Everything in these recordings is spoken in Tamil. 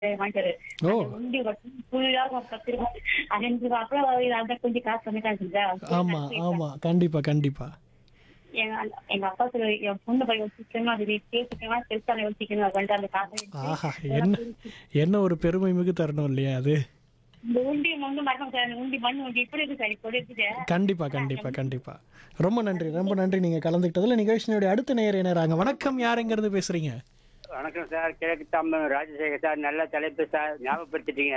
வாங்கிட்டாரு ஓ. அந்த உண்டி மட்டும் ஃபுல்லா பத்து ரூபாய் அஞ்சு ரூபாய் அப்புறம் அதான் கொஞ்சம் காசு கம்மி காசுதா ஆமா ஆமா கண்டிப்பா கண்டிப்பா எங்க எங்க அப்பா சொல்ல என் பொண்ணு பையன் வச்சுக்கணும் அது பேசிக்கலாம் பெருசான யோசிக்கணும் அது வந்துட்டு அந்த காசை வச்சு ஆஹா என்ன என்ன ஒரு பெருமை மிகு தரணும் இல்லையா அது இந்த உண்டி வந்து மறக்க சார் உண்டி மண் உண்டி இப்படி இருக்கு சார் இப்படி இருக்குது கண்டிப்பா கண்டிப்பா கண்டிப்பா ரொம்ப நன்றி ரொம்ப நன்றி நீங்க கலந்துக்கிட்டதுல நிகழ்ச்சியினுடைய அடுத்த நேயர் இணையறாங்க வணக்கம் யாருங்கிறது பேசுறீங்க வணக்கம் சார் கிழக்கு தாம்பரம் ராஜசேகர் சார் நல்ல தலைப்பு சார் ஞாபகப்படுத்திட்டீங்க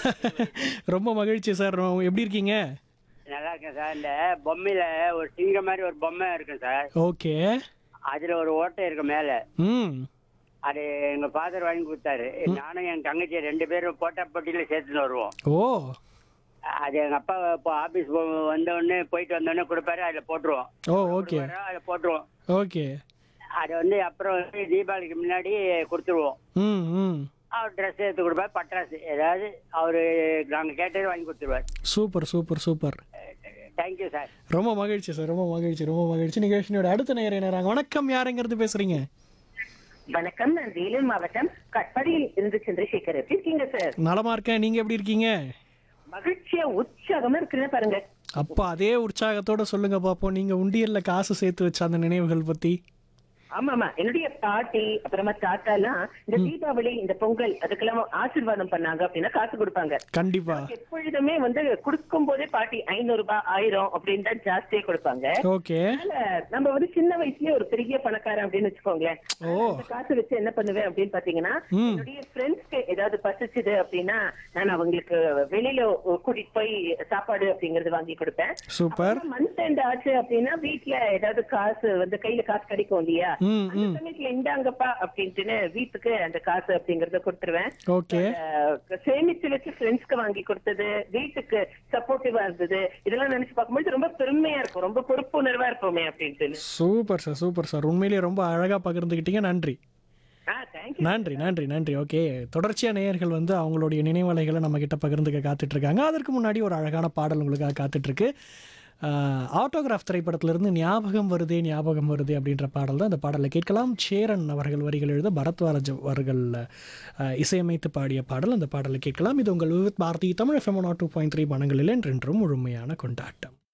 ரொம்ப மகிழ்ச்சி சார் ரொ- எப்படி இருக்கீங்க நல்லா இருக்கேன் சார் இந்த பொம்மையில ஒரு சிங்கம் மாதிரி ஒரு பொம்மை இருக்கும் சார் ஓகே அதுல ஒரு ஓட்டை இருக்கு மேல ம் அது எங்க ஃபாதர் வாங்கி கொடுத்தாரு நானும் என் தங்கச்சி ரெண்டு பேரும் போட்டா போட்டியில சேர்த்துன்னு வருவோம் ஓ அது எங்க அப்பா இப்போ ஆபீஸ் வந்த உடனே போயிட்டு வந்த உடனே கொடுப்பாரு அதுல போட்டுருவோம் ஓ ஓகே அதுல போட்டுருவோம் ஓகே அது வந்து அப்புறம் வந்து தீபாவளிக்கு முன்னாடி கொடுத்துருவோம் ம் ம் அவர் ட்ரெஸ் எடுத்து கொடுப்பாரு பட்டாசு ஏதாவது அவரு நாங்க கேட்டது வாங்கி கொடுத்துருவார் super super super thank you sir ரொம்ப மகிழ்ச்சி சார் ரொம்ப மகிழ்ச்சி ரொம்ப மகிழ்ச்சி நிகழ்ச்சியோட அடுத்த நேயர் இணையறாங்க வணக்கம் யாருங்கிறது பேசுறீங்க வணக்கம் நான் வேலூர் மாவட்டம் கட்பாடியில் இருந்து சந்திரசேகர் எப்படி இருக்கீங்க சார் நலமா இருக்கேன் நீங்க எப்படி இருக்கீங்க மகிழ்ச்சியா உற்சாகமா இருக்குன்னு பாருங்க அப்பா அதே உற்சாகத்தோட சொல்லுங்க பாப்போம் நீங்க உண்டியல்ல காசு சேர்த்து வச்ச அந்த நினைவுகள் பத்தி ஆமாமா என்னுடைய பாட்டி அப்புறமா தாத்தா எல்லாம் இந்த தீபாவளி இந்த பொங்கல் அதுக்கெல்லாம் ஆசீர்வாதம் பண்ணாங்க அப்படின்னா காசு கொடுப்பாங்க கண்டிப்பா எப்பொழுதுமே வந்து கொடுக்கும் போதே பாட்டி ஐநூறு ரூபாய் ஆயிரம் அப்படின்னு தான் ஜாஸ்தியே கொடுப்பாங்க ஓகே அதனால நம்ம வந்து சின்ன வயசுலயே ஒரு பெரிய பணக்காரன் அப்படின்னு வச்சுக்கோங்களேன் ஓ. அந்த காசு வச்சு என்ன பண்ணுவேன் அப்படின்னு பாத்தீங்கன்னா ம். என்னுடைய ஃப்ரெண்ட்ஸ்க்கு ஏதாவது பசிச்சுது அப்படின்னா நான் அவங்களுக்கு வெளியில கூட்டிட்டு போய் சாப்பாடு அப்படிங்கறது வாங்கி கொடுப்பேன் சூப்பர் மந்த் எண்ட் ஆச்சு அப்படின்னா வீட்ல ஏதாவது காசு வந்து கையில காசு கிடைக்கும் இல்லையா ம் அந்த ம் சமயத்துல இந்தாங்கப்பா அப்படின்ட்டுன்னு வீட்டுக்கு அந்த காசு அப்படிங்கறத கொடுத்துருவேன் ஓகே அஹ் சேமிச்சு வச்சு ஃப்ரெண்ட்ஸ்க்கு வாங்கி கொடுத்தது வீட்டுக்கு சப்போர்ட்டிவா இருந்தது இதெல்லாம் நினைச்சு பார்க்கும்போது ரொம்ப பெருமையா இருக்கும் ரொம்ப பொறுப்புணர்வா இருப்போமே அப்படின்ட்டு சூப்பர் சார் சூப்பர் சார் உண்மையிலேயே ரொம்ப அழகா பகிர்ந்துக்கிட்டீங்க நன்றி ஆ தேங்க்யூ நன்றி நன்றி நன்றி ஓகே தொடர்ச்சியா நேயர்கள் வந்து அவங்களுடைய நினைவலைகளை நம்ம கிட்ட பகிர்ந்துக்க காத்துட்டு இருக்காங்க அதற்கு முன்னாடி ஒரு அழகான பாடல் உங்களுக்காக காத்துட்டு இருக்கு ஆட்டோகிராஃப் திரைப்படத்திலிருந்து ஞாபகம் வருதே ஞாபகம் வருதே அப்படின்ற பாடல் தான் இந்த பாடலை கேட்கலாம் சேரன் அவர்கள் வரிகள் எழுத பரத்வாரஜ் அவர்கள் ஆஹ், இசையமைத்து பாடிய பாடல் அந்த பாடலை கேட்கலாம் இது உங்கள் Vividh Bharati Tamil FM two point three பணங்களில் என்றென்றும் முழுமையான கொண்டாட்டம்